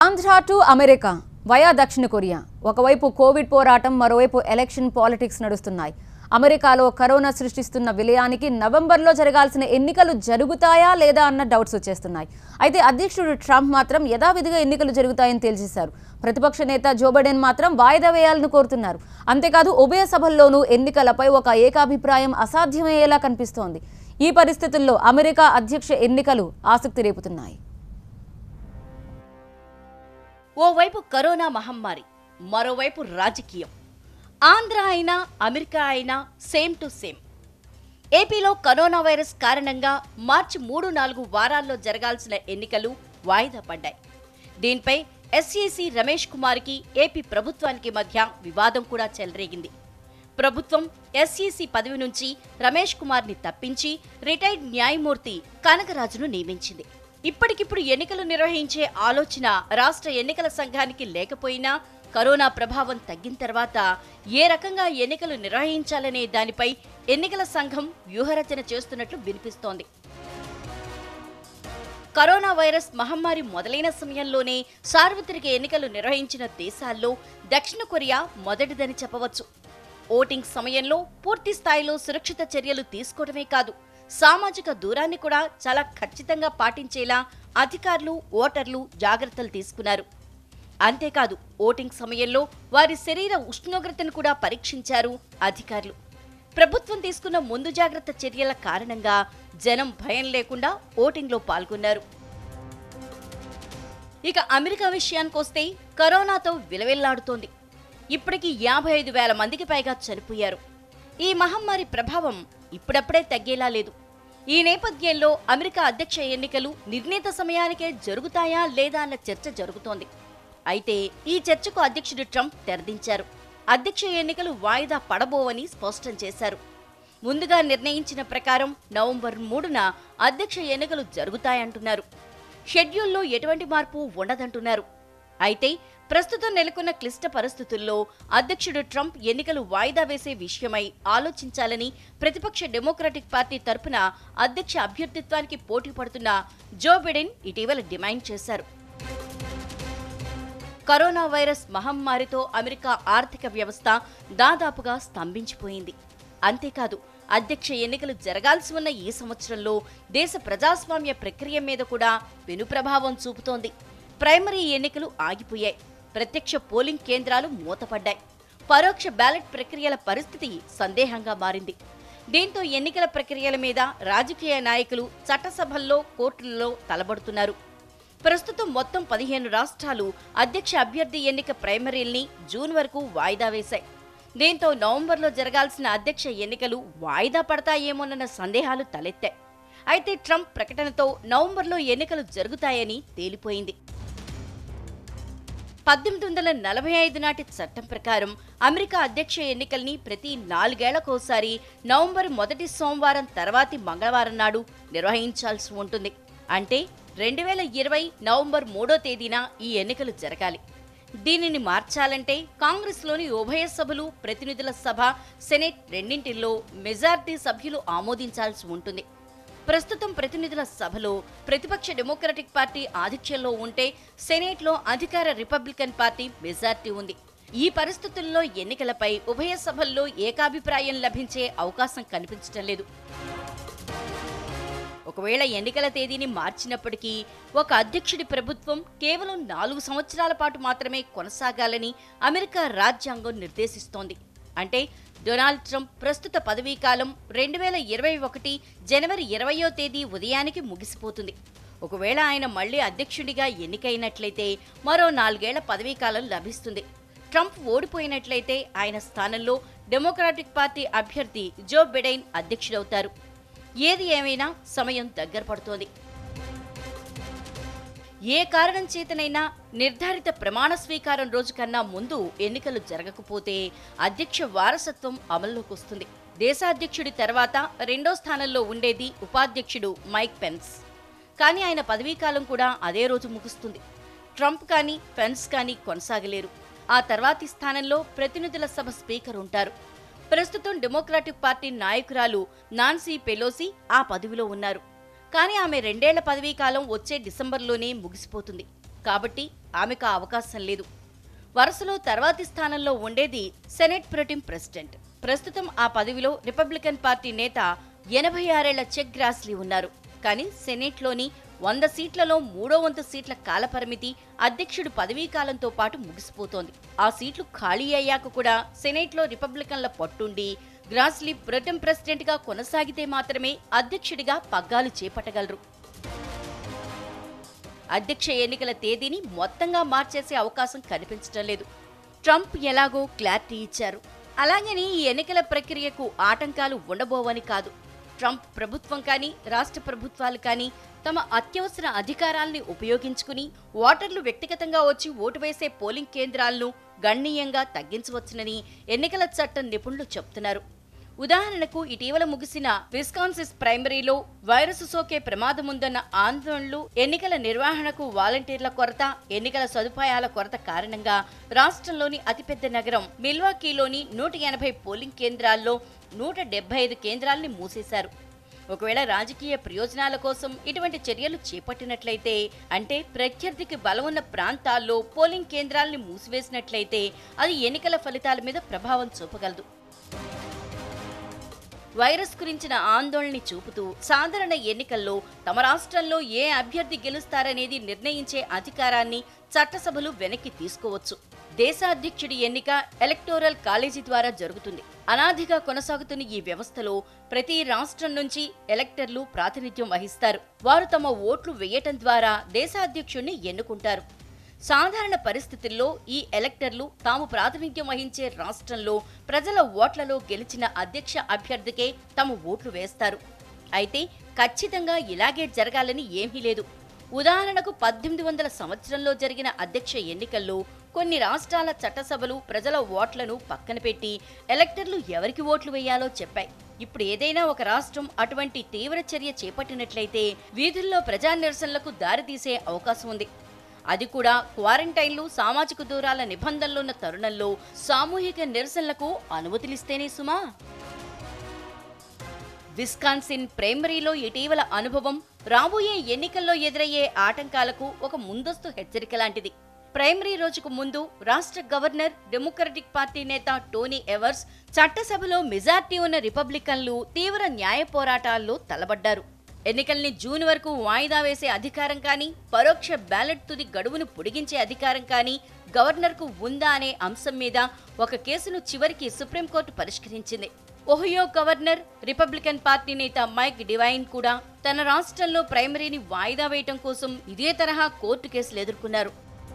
Andhra to America via దక్షిణ Korea ఒకవైపు covid పోరాటం మరోవైపు ఎలక్షన్ పాలిటిక్స్ నడుస్తున్నాయి అమెరికాలో కరోనా సృష్టిస్తున్న విలయానికి నవంబర్లో జరగాల్సిన ఎన్నికలు జరుగుతాయా లేదా అన్న డౌట్స్ వచ్చేస్తున్నాయి అయితే అధ్యక్షుడు ట్రంప్ మాత్రం యథావిధిగా ఎన్నికలు జరుగుతాయని తేల్చేశారు ప్రతిపక్ష నేత జో బైడెన్ మాత్రం వాయిదా వేయాలని కోరుతున్నారు అంతేకాదు ఉభయ సభల్లోనూ ఎన్నికలపై ఒక ఏకాభిప్రాయం అసాధ్యమయ్యేలా కనిపిస్తోంది ఈ పరిస్థితుల్లో అమెరికా అధ్యక్ష ఎన్నికలు ఆసక్తి రేపుతున్నాయి ఓవైపు కరోనా మహమ్మారి మరోవైపు రాజకీయం ఆంధ్ర అయినా అమెరికా అయినా సేమ్ టు సేమ్ ఏపీలో కరోనా వైరస్ కారణంగా మార్చి మూడు నాలుగు వారాల్లో జరగాల్సిన ఎన్నికలు వాయిదా పడ్డాయి దీనిపై ఎస్ఈసి రమేష్ కుమార్కి ఏపీ ప్రభుత్వానికి మధ్య వివాదం కూడా చెలరేగింది ప్రభుత్వం ఎస్ఈసి పదవి నుంచి రమేష్ కుమార్ని తప్పించి రిటైర్డ్ న్యాయమూర్తి కనకరాజును నియమించింది ఇప్పటికిప్పుడు ఎన్నికలు నిర్వహించే ఆలోచన రాష్ట్ర ఎన్నికల సంఘానికి లేకపోయినా కరోనా ప్రభావం తగ్గిన తర్వాత ఏ రకంగా ఎన్నికలు నిర్వహించాలనే దానిపై ఎన్నికల సంఘం వ్యూహరచన చేస్తున్నట్లు వినిపిస్తోంది కరోనా వైరస్ మహమ్మారి మొదలైన సమయంలోనే సార్వత్రిక ఎన్నికలు నిర్వహించిన దేశాల్లో దక్షిణ కొరియా మొదటిదని చెప్పవచ్చు ఓటింగ్ సమయంలో పూర్తి స్థాయిలో సురక్షిత చర్యలు తీసుకోవడమే కాదు సామాజిక దూరాన్ని కూడా చాలా ఖచ్చితంగా పాటించేలా అధికారులు ఓటర్లు జాగ్రత్తలు తీసుకున్నారు అంతేకాదు ఓటింగ్ సమయంలో వారి శరీర ఉష్ణోగ్రతను కూడా పరీక్షించారు అధికారులు ప్రభుత్వం తీసుకున్న ముందు జాగ్రత్త చర్యల కారణంగా జనం భయం లేకుండా ఓటింగ్లో పాల్గొన్నారు ఇక అమెరికా విషయానికొస్తే కరోనాతో విలవిల్లాడుతోంది ఇప్పటికి యాభై ఐదు వేల మందికి పైగా చనిపోయారు ఈ మహమ్మారి ప్రభావం ఇప్పుడప్పుడే తగ్గేలా లేదు ఈ నేపథ్యంలో అమెరికా అధ్యక్ష ఎన్నికలు నిర్ణీత సమయానికే జరుగుతాయా లేదా అన్న చర్చ జరుగుతోంది అయితే ఈ చర్చకు అధ్యక్షుడు ట్రంప్ తెరదించారు అధ్యక్ష ఎన్నికలు వాయిదా పడబోవని స్పష్టం చేశారు ముందుగా నిర్ణయించిన ప్రకారం నవంబర్ మూడున అధ్యక్ష ఎన్నికలు జరుగుతాయంటున్నారు షెడ్యూల్లో ఎటువంటి మార్పు ఉండదంటున్నారు అయితే ప్రస్తుతం నెలకొన్న క్లిష్ట పరిస్థితుల్లో అధ్యక్షుడు ట్రంప్ ఎన్నికలు వాయిదా వేసే విషయమై ఆలోచించాలని ప్రతిపక్ష డెమోక్రటిక్ పార్టీ తరపున అధ్యక్ష అభ్యర్థిత్వానికి పోటీ పడుతున్న జో బిడెన్ ఇటీవల డిమాండ్ చేశారు కరోనా వైరస్ మహమ్మారితో అమెరికా ఆర్థిక వ్యవస్థ దాదాపుగా స్తంభించిపోయింది అంతేకాదు అధ్యక్ష ఎన్నికలు జరగాల్సి ఉన్న ఈ సంవత్సరంలో దేశ ప్రజాస్వామ్య ప్రక్రియ మీద కూడా పెను ప్రభావం చూపుతోంది ప్రైమరీ ఎన్నికలు ఆగిపోయాయి ప్రత్యక్ష పోలింగ్ కేంద్రాలు మూతపడ్డాయి పరోక్ష బ్యాలెట్ ప్రక్రియల పరిస్థితి సందేహంగా మారింది దీంతో ఎన్నికల ప్రక్రియల మీద రాజకీయ నాయకులు చట్టసభల్లో కోర్టుల్లో తలబడుతున్నారు ప్రస్తుతం మొత్తం పదిహేను రాష్ట్రాలు అధ్యక్ష అభ్యర్థి ఎన్నిక ప్రైమరీల్ని జూన్ వరకు వాయిదా వేశాయి దీంతో నవంబర్లో జరగాల్సిన అధ్యక్ష ఎన్నికలు వాయిదా పడతాయేమోనన్న సందేహాలు తలెత్తాయి అయితే ట్రంప్ ప్రకటనతో నవంబర్లో ఎన్నికలు జరుగుతాయని తేలిపోయింది పద్దెనిమిది వందల నలభై ఐదు నాటి చట్టం ప్రకారం అమెరికా అధ్యక్ష ఎన్నికల్ని ప్రతి నాలుగేళ్లకోసారి నవంబర్ మొదటి సోమవారం తర్వాతి మంగళవారం నాడు నిర్వహించాల్సి ఉంటుంది అంటే రెండు వేల ఇరవై నవంబర్ మూడో తేదీన ఈ ఎన్నికలు జరగాలి దీనిని మార్చాలంటే కాంగ్రెస్లోని ఉభయ సభలు ప్రతినిధుల సభ సెనెట్ రెండింటిల్లో మెజార్టీ సభ్యులు ఆమోదించాల్సి ఉంటుంది ప్రస్తుతం ప్రతినిధుల సభలో ప్రతిపక్ష డెమోక్రటిక్ పార్టీ ఆధిక్యంలో ఉంటే సెనేట్లో అధికార రిపబ్లికన్ పార్టీ మెజార్టీ ఉంది ఈ పరిస్థితుల్లో ఎన్నికలపై ఉభయ సభల్లో ఏకాభిప్రాయం లభించే అవకాశం కనిపించటం లేదు ఒకవేళ ఎన్నికల తేదీని మార్చినప్పటికీ ఒక అధ్యక్షుడి ప్రభుత్వం కేవలం నాలుగు సంవత్సరాల పాటు మాత్రమే కొనసాగాలని అమెరికా రాజ్యాంగం నిర్దేశిస్తోంది అంటే డొనాల్డ్ ట్రంప్ ప్రస్తుత పదవీకాలం రెండు వేల ఇరవై ఒకటి జనవరి ఇరవయో తేదీ ఉదయానికి ముగిసిపోతుంది ఒకవేళ ఆయన మళ్లీ అధ్యక్షుడిగా ఎన్నికైనట్లయితే మరో నాలుగేళ్ల పదవీకాలం లభిస్తుంది ట్రంప్ ఓడిపోయినట్లయితే ఆయన స్థానంలో డెమోక్రాటిక్ పార్టీ అభ్యర్థి జో బిడైన్ అధ్యక్షుడవుతారు ఏది ఏమైనా సమయం దగ్గర పడుతోంది ఏ కారణం చేతనైనా నిర్ధారిత ప్రమాణ స్వీకారం రోజు కన్నా ముందు ఎన్నికలు జరగకపోతే అధ్యక్ష వారసత్వం అమల్లోకి వస్తుంది దేశాధ్యక్షుడి తర్వాత రెండో స్థానంలో ఉండేది ఉపాధ్యక్షుడు మైక్ పెన్స్ కానీ ఆయన పదవీకాలం కూడా అదే రోజు ముగుస్తుంది ట్రంప్ కానీ పెన్స్ కానీ కొనసాగలేరు ఆ తర్వాతి స్థానంలో ప్రతినిధుల సభ స్పీకర్ ఉంటారు ప్రస్తుతం డెమోక్రాటిక్ పార్టీ నాయకురాలు నాన్సీ పెలోసి ఆ పదవిలో ఉన్నారు కానీ ఆమె రెండేళ్ల పదవీ కాలం వచ్చే డిసెంబర్లోనే ముగిసిపోతుంది కాబట్టి ఆమెకు ఆ అవకాశం లేదు వరుసలో తర్వాతి స్థానంలో ఉండేది సెనెట్ ప్రొటిం ప్రెసిడెంట్ ప్రస్తుతం ఆ పదవిలో రిపబ్లికన్ పార్టీ నేత ఎనభై ఆరేళ్ల చెక్ గ్రాస్లీ ఉన్నారు కానీ సెనెట్లోని వంద సీట్లలో మూడో వంతు సీట్ల కాలపరిమితి అధ్యక్షుడు పదవీ కాలంతో పాటు ముగిసిపోతోంది ఆ సీట్లు ఖాళీ అయ్యాక కూడా సెనెట్లో రిపబ్లికన్ల పట్టుండి గ్రాస్లీ ప్రొటెం ప్రెసిడెంట్గా కొనసాగితే మాత్రమే అధ్యక్షుడిగా పగ్గాలు చేపట్టగలరు అధ్యక్ష ఎన్నికల తేదీని మొత్తంగా మార్చేసే అవకాశం కనిపించడం లేదు ట్రంప్ ఎలాగో క్లారిటీ ఇచ్చారు అలాగని ఈ ఎన్నికల ప్రక్రియకు ఆటంకాలు ఉండబోవని కాదు ట్రంప్ ప్రభుత్వం కానీ రాష్ట్ర ప్రభుత్వాలు కానీ తమ అత్యవసర అధికారాల్ని ఉపయోగించుకుని ఓటర్లు వ్యక్తిగతంగా వచ్చి ఓటు వేసే పోలింగ్ కేంద్రాలను గణనీయంగా తగ్గించవచ్చునని ఎన్నికల చట్టం నిపుణులు చెబుతున్నారు ఉదాహరణకు ఇటీవల ముగిసిన విస్కాన్సిస్ ప్రైమరీలో వైరస్ సోకే ప్రమాదముందన్న ఆందోళనలు ఎన్నికల నిర్వహణకు వాలంటీర్ల కొరత ఎన్నికల సదుపాయాల కొరత కారణంగా రాష్ట్రంలోని అతిపెద్ద నగరం మిల్వాకీలోని నూట ఎనభై పోలింగ్ కేంద్రాల్లో నూట డెబ్బై ఐదు కేంద్రాల్ని మూసేశారు ఒకవేళ రాజకీయ ప్రయోజనాల కోసం ఇటువంటి చర్యలు చేపట్టినట్లయితే అంటే ప్రత్యర్థికి బలం ఉన్న ప్రాంతాల్లో పోలింగ్ కేంద్రాల్ని మూసివేసినట్లయితే అది ఎన్నికల ఫలితాల మీద ప్రభావం చూపగలదు వైరస్ గురించిన ఆందోళనని చూపుతూ సాధారణ ఎన్నికల్లో తమ రాష్ట్రంలో ఏ అభ్యర్థి గెలుస్తారనేది నిర్ణయించే అధికారాన్ని చట్టసభలు వెనక్కి తీసుకోవచ్చు దేశాధ్యక్షుడి ఎన్నిక ఎలక్టోరల్ కాలేజీ ద్వారా జరుగుతుంది అనాదిగా కొనసాగుతున్న ఈ వ్యవస్థలో ప్రతి రాష్ట్రం నుంచి ఎలక్టర్లు ప్రాతినిధ్యం వహిస్తారు వారు తమ ఓట్లు వేయటం ద్వారా దేశాధ్యక్షుణ్ణి ఎన్నుకుంటారు సాధారణ పరిస్థితుల్లో ఈ ఎలక్టర్లు తాము ప్రాతినిధ్యం వహించే రాష్ట్రంలో ప్రజల ఓట్లలో గెలిచిన అధ్యక్ష అభ్యర్థికే తమ ఓట్లు వేస్తారు అయితే ఖచ్చితంగా ఇలాగే జరగాలని ఏమీ లేదు ఉదాహరణకు పద్దెనిమిది వందల సంవత్సరంలో జరిగిన అధ్యక్ష ఎన్నికల్లో కొన్ని రాష్ట్రాల చట్టసభలు ప్రజల ఓట్లను పక్కన పెట్టి ఎలక్టర్లు ఎవరికి ఓట్లు వేయాలో చెప్పాయి ఇప్పుడు ఏదైనా ఒక రాష్ట్రం అటువంటి తీవ్ర చర్య చేపట్టినట్లయితే వీధుల్లో ప్రజా నిరసనలకు దారితీసే అవకాశం ఉంది అది కూడా క్వారంటైన్లు సామాజిక దూరాల నిబంధనలున్న తరుణంలో సామూహిక నిరసనలకు అనుమతిలిస్తేనే సుమా విస్కాన్సిన్ ప్రైమరీలో ఇటీవల అనుభవం రాబోయే ఎన్నికల్లో ఎదురయ్యే ఆటంకాలకు ఒక ముందస్తు హెచ్చరిక లాంటిది ప్రైమరీ రోజుకు ముందు రాష్ట్ర గవర్నర్ డెమోక్రటిక్ పార్టీ నేత టోనీ ఎవర్స్ చట్టసభలో మెజార్టీ ఉన్న రిపబ్లికన్లు తీవ్ర న్యాయ పోరాటాల్లో తలబడ్డారు ఎన్నికల్ని జూన్ వరకు వాయిదా వేసే అధికారం కానీ పరోక్ష బ్యాలెట్ తుది గడువును పొడిగించే అధికారం కానీ గవర్నర్కు ఉందా అనే అంశం మీద ఒక కేసును చివరికి సుప్రీంకోర్టు పరిష్కరించింది ఒహియో గవర్నర్ రిపబ్లికన్ పార్టీ నేత మైక్ డివైన్ కూడా తన రాష్ట్రంలో ప్రైమరీని వాయిదా వేయటం కోసం ఇదే తరహా కోర్టు కేసులు ఎదుర్కొన్నారు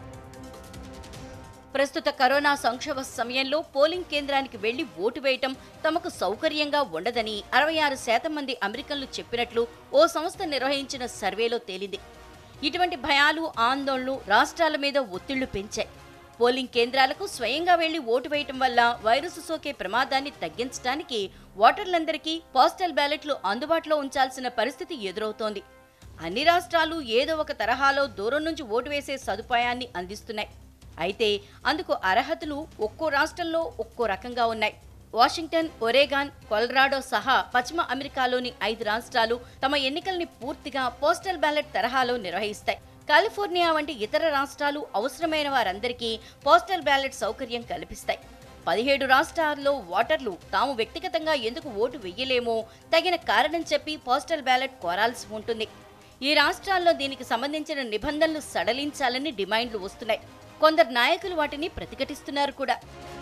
ప్రస్తుత కరోనా సంక్షోభ సమయంలో పోలింగ్ కేంద్రానికి వెళ్లి ఓటు వేయటం తమకు సౌకర్యంగా ఉండదని అరవై ఆరు శాతం మంది అమెరికన్లు చెప్పినట్లు ఓ సంస్థ నిర్వహించిన సర్వేలో తేలింది ఇటువంటి భయాలు ఆందోళనలు రాష్ట్రాల మీద ఒత్తిళ్లు పెంచాయి పోలింగ్ కేంద్రాలకు స్వయంగా వెళ్లి ఓటు వేయటం వల్ల వైరస్ సోకే ప్రమాదాన్ని తగ్గించడానికి ఓటర్లందరికీ పోస్టల్ బ్యాలెట్లు అందుబాటులో ఉంచాల్సిన పరిస్థితి ఎదురవుతోంది అన్ని రాష్ట్రాలు ఏదో ఒక తరహాలో దూరం నుంచి ఓటు వేసే సదుపాయాన్ని అందిస్తున్నాయి అయితే అందుకు అర్హతలు ఒక్కో రాష్ట్రంలో ఒక్కో రకంగా ఉన్నాయి వాషింగ్టన్ ఒరేగాన్ కొలరాడో సహా పశ్చిమ అమెరికాలోని ఐదు రాష్ట్రాలు తమ ఎన్నికల్ని పూర్తిగా పోస్టల్ బ్యాలెట్ తరహాలో నిర్వహిస్తాయి కాలిఫోర్నియా వంటి ఇతర రాష్ట్రాలు అవసరమైన వారందరికీ పోస్టల్ బ్యాలెట్ సౌకర్యం కల్పిస్తాయి పదిహేడు రాష్ట్రాల్లో ఓటర్లు తాము వ్యక్తిగతంగా ఎందుకు ఓటు వెయ్యలేమో తగిన కారణం చెప్పి పోస్టల్ బ్యాలెట్ కోరాల్సి ఉంటుంది ఈ రాష్ట్రాల్లో దీనికి సంబంధించిన నిబంధనలు సడలించాలని డిమాండ్లు వస్తున్నాయి కొందరు నాయకులు వాటిని ప్రతిఘటిస్తున్నారు కూడా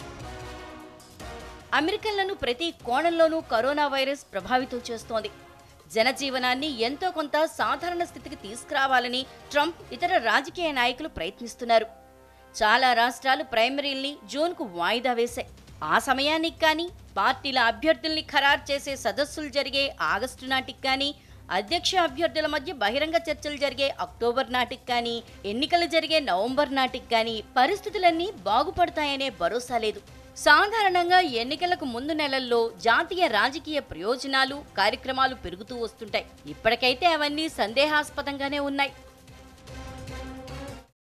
అమెరికన్లను ప్రతి కోణంలోనూ కరోనా వైరస్ ప్రభావితం చేస్తోంది జనజీవనాన్ని ఎంతో కొంత సాధారణ స్థితికి తీసుకురావాలని ట్రంప్ ఇతర రాజకీయ నాయకులు ప్రయత్నిస్తున్నారు చాలా రాష్ట్రాలు ప్రైమరీల్ని జూన్కు వాయిదా వేశాయి ఆ సమయానికి కానీ పార్టీల అభ్యర్థుల్ని ఖరారు చేసే సదస్సులు జరిగే ఆగస్టు నాటికి కానీ అధ్యక్ష అభ్యర్థుల మధ్య బహిరంగ చర్చలు జరిగే అక్టోబర్ నాటికి కానీ ఎన్నికలు జరిగే నవంబర్ నాటికి కానీ పరిస్థితులన్నీ బాగుపడతాయనే భరోసా లేదు సాధారణంగా ఎన్నికలకు ముందు నెలల్లో జాతీయ రాజకీయ ప్రయోజనాలు కార్యక్రమాలు పెరుగుతూ వస్తుంటాయి ఇప్పటికైతే అవన్నీ సందేహాస్పదంగానే ఉన్నాయి